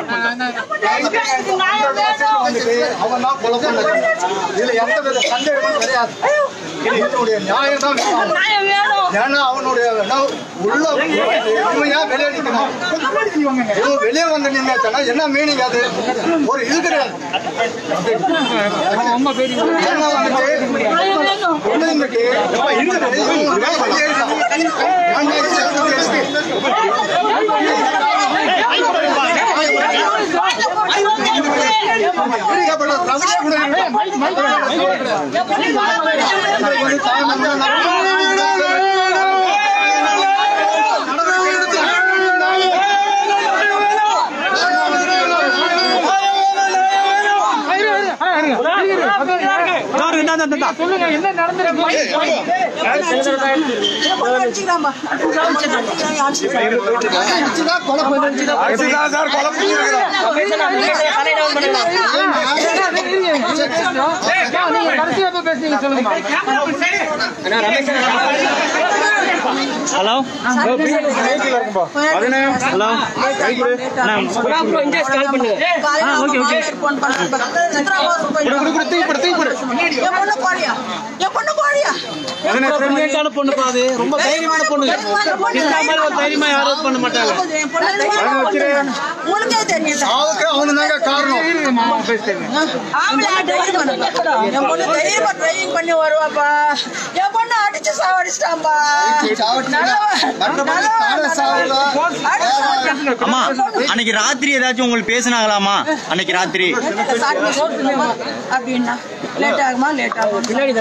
அவன் தான் கொலை பண்ணது இதுல எந்த வித சந்தேகமும் கிடையாது இது என்னுடைய நியாயம் தான் வேணும். ஏன்னா அவனுடைய என்ன, உள்ள இவன் ஏன் வெளியே நிக்கணும் இவன் வெளியே வந்து நின்னாச்சுன்னா என்ன மீனிங் அது ஒரு இது கிடையாது ஏன்னா வந்துட்டு பொண்ணுங்களுக்கு இப்ப இருக்குது, இவன் ஏன் வெளியே இருக்கான்? ஏன்டா இது இருக்கு? பிரிக்கப்பட்ட ரவியே கூட இல்லை. தாய் மந்திரம் சொல்லுங்க என்ன நடந்திருக்கு அடிச்சுதான் கொலை பண்ணிருக்கிறான். நீங்க கடைசியா எப்ப பேசுனீங்க சொல்லுங்க ஹலோ ஹலோ ப்ரெக்னென்ட்டான பொண்ணு பாது ரொம்ப தைரியமான பொண்ணு இந்த மாதிரி ஒரு தைரியமா யாரும் பண்ண மாட்டாங்க உங்களுக்கே தெரியல சாவுக்கு அவனுதாங்க காரணம் ஆம்பளை தைரியம் பண்ணுங்க. என் பொண்ணு தைரியமா டிரைவிங் பண்ணி வருவாப்பா என் பொண்ணு அடிச்சு சாவடிச்சிட்டாம்பா மற்றபடி தானே சாவுல அம்மா அன்னைக்கு ராத்திரி ஏதாச்சும் உங்களுக்கு பேசினாங்களாமா அன்னைக்கு ராத்திரி அப்படின்னா லேட் ஆகுமா லேட் ஆகும் பின்னாடி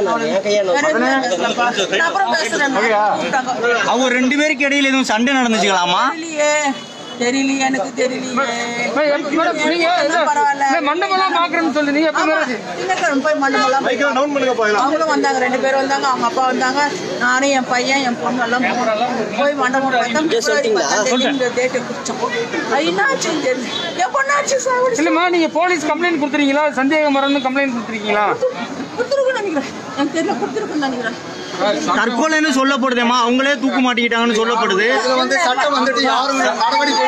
அப்புறம் பேசுறேன் கூப்பிட்டாங்க. அவங்க ரெண்டு பேருக்கு இடையில எதுவும் சண்டை நடந்துச்சுங்களாமா தெரியலையே தெரியலையே எனக்கு தெரியலையே மேடம் நீங்க பரவாயில்ல. மண்டபம்லாம் பாக்குறேன்னு சொல்லி நீங்க எப்ப மேரேஜ் திங்கட்கிழமை போய் மண்டபம்லாம் போய் அவங்களும் வந்தாங்க ரெண்டு பேரும் வந்தாங்க அவங்க அப்பா வந்தாங்க நானும் என் பையன் என் பொண்ணு எல்லாம் போனோம். போய் மண்டபம் பார்த்தா பிப்ரவரி பத்தாம் தேதி இந்த டேட்டு குடிச்சோம் அது என்னாச்சுன்னு தெரியல என் பொண்ணாச்சு சாவடிச்சு இல்லம்மா நீங்க போலீஸ் கம்ப்ளைண்ட் கொடுத்துறீங்களா சந்தேகம் வரணும்னு கம்ப்ளைண்ட் கொடுத்துருக்கீங்களா கொடுத்துருக்குன்னு நினைக்கிறேன் எனக்கு தெரியல கொடுத்துருக்குன்னு நினைக்கிறேன் தற்கொலைன்னு சொல்லப்படுதேம்மா அவங்களே தூக்கு மாட்டிக்கிட்டாங்கன்னு சொல்லப்படுது இதுல வந்து சட்டம் வந்துட்டு யாரும் நடவடிக்கை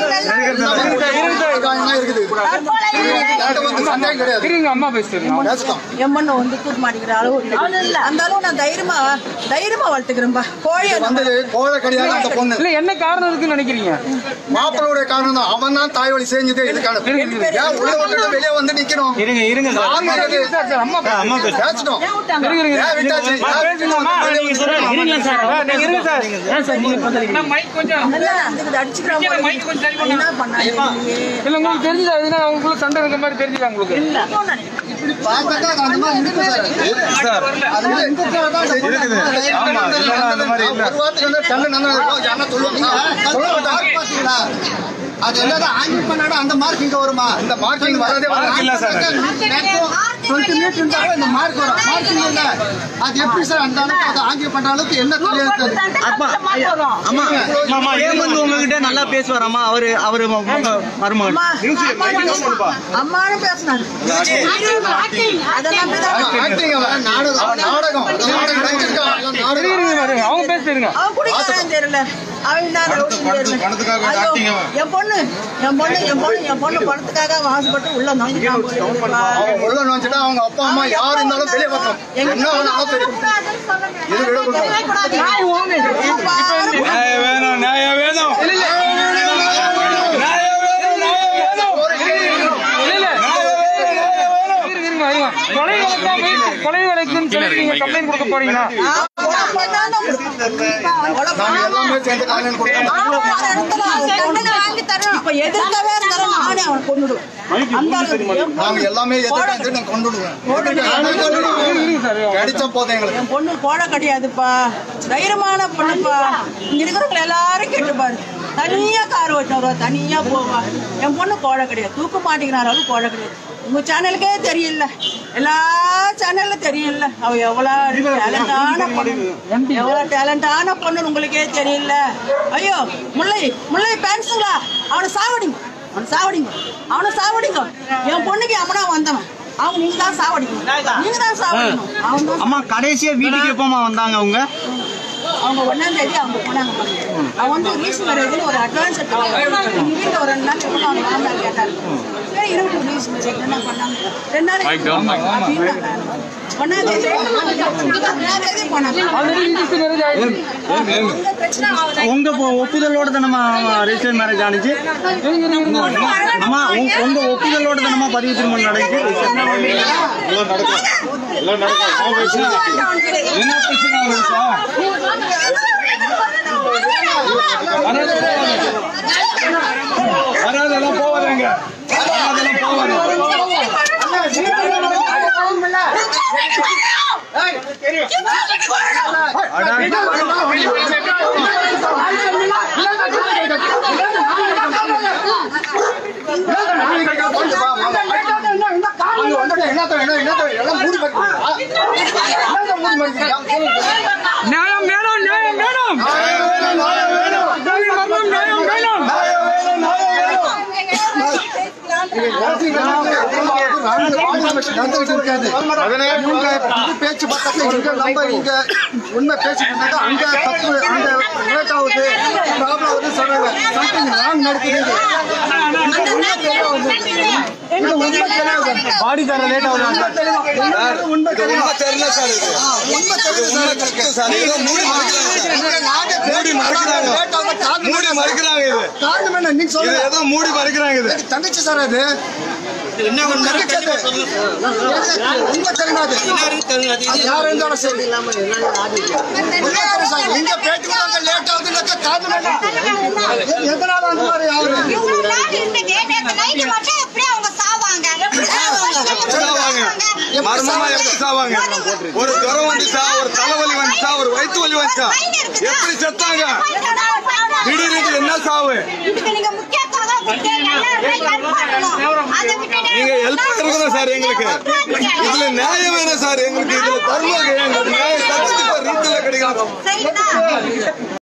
எடுக்கிறதில்ல இருக்குது சட்டம் வந்து சந்தேகம் கிடையாது இருங்க அம்மா பேசுறீங்க பேசலாம் என் பொண்ணு வந்து தூக்கு மாட்டிக்கிற அளவு இல்லை அந்த அளவு நான் தைரியமா தைரியமா வளர்த்துக்கிறேன்பா கோழி வந்தது கோழை கிடையாது அந்த பொண்ணு இல்ல என்ன காரணம் இருக்குன்னு நினைக்கிறீங்க மாப்பிளோட காரணம் தான் அவன் தான் தாய் வழி செஞ்சது இதுக்கான ஏன் உள்ள விட்டுட்டு வெளியே வந்து நிக்கணும் இருங்க இருங்க சார் ஆமா, இது சார், சார், அம்மா அம்மா பேசு பேசிட்டோம் ஏன் விட்டாங்க இருங்க, இருங்க. ஏன் விட்டாச்சு பேசலாமா? நீங்க சொல்லுங்க இருங்க சார் நீங்க இருங்க சார் ஏன் சார் நீங்க பண்றீங்க மைக் கொஞ்சம் நல்லா இருந்துக்குது, அடிச்சுக்கிறான் போல. மைக் கொஞ்சம் சரி பண்ணு. என்ன பண்ணாங்க இல்ல உங்களுக்கு தெரிஞ்சது அதுனா அவங்களுக்குள்ள சண்டை இருக்க மாதிரி தெரிஞ்சுதா உங்களுக்கு பார்த்தா அந்த மாதிரி இருக்கு சார் அது மாதிரி இந்துக்காக தான் இருக்குது. ஒரு வாரத்துக்கு வந்து தண்ணி நல்லா இருக்கும். யாருன்னா சொல்லுவாங்களா? சொல்ல மாட்டாங்க. அது என்னதான் ஆங்கிள் பண்ணாடா அந்த மார்க் இங்க வருமா இந்த மார்க்கிங் வரதே இல்ல சார் டுவெண்ட்டி மீட்டர் இருந்தாலும் இந்த மார்க் வரும் மார்க்கிங் இல்ல அது எப்படி சார் அந்த அளவுக்கு அதை ஆங்கிள் பண்ற அளவுக்கு என்ன தெரியாது அப்பா அம்மா அம்மா ஏமந்து உங்ககிட்ட நல்லா பேசுவாராம்மா அவரு அவரு ம- ம- மருமகன் அம்மானு பேசினாரு அதை நம்பிதான் ஆக்டிங் நாடகம் நாடகம் நாடகம் நடிச்சிருக்கான். இருங்க, நாடகம் இருங்க, இருங்க. அவங்க பேசுறீங்க அவன் குடிக்கிறான் தெரியல அவன் என்ன ரவுடின்னு தெரியல. ஐயோ, என் பொண்ணு என் பொண்ணு என் பொண்ணு என் பொண்ணு பணத்துக்காக அவன் ஆசைப்பட்டு உள்ள நோஞ்சிட்டான் போல இருக்குப்பா. அவங்க உள்ள நுழைஞ்சிட்டா அவங்க அப்பா அம்மா யார் இருந்தாலும் வெளியே வரணும் என்ன வேணாலும் தெரியும் இது விடக்கூடாது நாய் ஓடுது. இப்ப பாரு. வேணும் நியாயம் வேணும் இல்ல, இல்ல. இருங்க, இருங்க, இருங்க. கொலை வழக்கா முயற்சி- கொலை வழக்குன்னு சொல்லி நீங்க கம்ப்ளைண்ட் கொடுக்க போறீங்களா ஆ, கொலை பண்ணாலும் கொலை நாங்க பண்ணாலும் எல்லாமே சேர்ந்து காலையில் கொடுத்தோம் ஆமா, அந்த இடத்துல அவன் தண்டனை வாங்கி தரணும். இப்ப எதிர்க்கவே இருந்தாலும் நானே அவனை கொன்னுடுவேன். அந்த அளவுக்கு என் நாங்க பொண்ணு எல்லாமே எதிர்த்து நாங்க கொண்டு விடுவோம் கடிச்ச போதும் எங்களுக்கு என் பொண்ணு கோழை கிடையாதுப்பா தைரியமான பொண்ணுப்பா இங்க இருக்கிறவங்க எல்லாரும் கேட்டுப்பாரு தனியா கார் ஓட்டு வருவா தனியா போவா என் பொண்ணு கோழை கிடையாது தூக்க மாட்டேங்கிறாரு கோழை கிடையாது உங்க சேனலுக்கே தெரியல எல்லா சேனல்ல தெரியல அவ எவ்வளவு டேலண்டான பொண்ணு எவ்வளவு டேலண்டான பொண்ணு உங்களுக்கே தெரியல ஐயோ முல்லை முல்லை பேன்ஸுங்களா அவனை சாவடிங்க அவனை சாவடிங்க அவனை சாவடிங்க என் பொண்ணுக்கு எவனா வந்தவன் அவன் நீங்க தான் சாவடிக்கணும் நீங்க தான் சாவடிக்கணும் அவன் தான் அம்மா கடைசியா வீட்டுக்கு எப்பமா வந்தாங்க அவங்க அவங்க ஒன்னாம் தேதி அவங்க போனாங்க பாருங்க. அவங்க வந்து ரீஸ் மேரேஜ்னு ஒரு அட்வான்ஸ் எடுத்தாங்க வீட்டுல ஒரு ரெண்டு நாள் எப்போ அவங்க மாமனார் கேட்டாரு சரி இருபது ரீஸ் மேரேஜ் என்ன பண்ணாங்க ரெண்டு நாள் அப்படின்னாங்க. ஒன்னாம் தேதி ஒன்னாம் தேதி போனாங்க ஆல்ரெடி ரிஜிஸ்டர் மேரேஜ் ஆயிடுச்சு உங்க பிரச்சனை ஆகுதா? உங்க பொ- ஒப்புதலோட தானம்மா ரெஜிஸ்டர் மேரேஜ் ஆனிச்சு அம்மா உங்க- உங்க ஒப்புதலோட தானம்மா பதிவு திருமணம் நடந்துச்சு என்ன பிரச்சனை உங்களுக்கு சார் வராதெல்லாம் போவாதேங்க வராதெல்லாம் போவாது நியாயம் வேணும் நியாயம் வேணும் நியாயம் வேணும் நியாயம் வேணும் பேச்சு பார்த்தாக்க இங்க நம்ம இங்க உண்மை பேசிட்டு இருந்தாக்க அங்க தப்பு அங்க லேட் ஆகுது ப்ராப்ளம் ஆகுது சொல்றாங்க சம்திங் ராங் நடக்குது இங்க உண்மை தெரியாது பாடி தர லேட் ஆகுது உண்மை தெரியும் தெரியல சார் இது உண்மை தெரியுது சார் சார் ஏதோ மூடி மறைக்கிறாங்க இங்க நாங்க மூடி மறைக்கிறாங்க லேட் ஆகுது காரணம் மூடி மறைக்கிறாங்க இது காரணம் என்ன நீங்க இது சொல்லுங்க ஏதோ மூடி மறைக்கிறாங்க இது எனக்கு தங்கச்சி சார் அது தங்கச்சி அது. உண்மை தெரியாது அது யார் இருந்தாலும் சரி உண்மை தெரியும் சார். நீங்க பேட்டி கொடுத்தாங்க லேட் ஆகுதுன்னாக்க காரணம் என்ன எ- எதனால அந்த மாதிரி ஆகுது இவ்வளவு நாள் இருந்தது நேத்து நைட்டு மட்டும் எப்படி அவங்க சாவாங்க சாவாங்க மர்மமா எப்படி சாவாங்க ஒரு ஜுரம் வந்துச்சா ஒரு தலைவலி வந்துச்சா ஒரு வயிற்று வலி வந்துச்சா எப்படி செத்தாங்க திடீர்னு என்ன சாவு இதுக்கு நீங்க முக்கியத்துவம் கொடுத்து எல்லாருமே help பண்ணணும். அதை விட்டுட்டு நீங்க ஹெல்ப் இருக்கணும் சார் எங்களுக்கு இதுல நியாயம் வேணும் சார் எங்களுக்கு இதுல தர்மம் எங்களுக்கு நியாயம் சட்டத்துக்கு ரீதியில கிடைக்கணும் சரிங்களா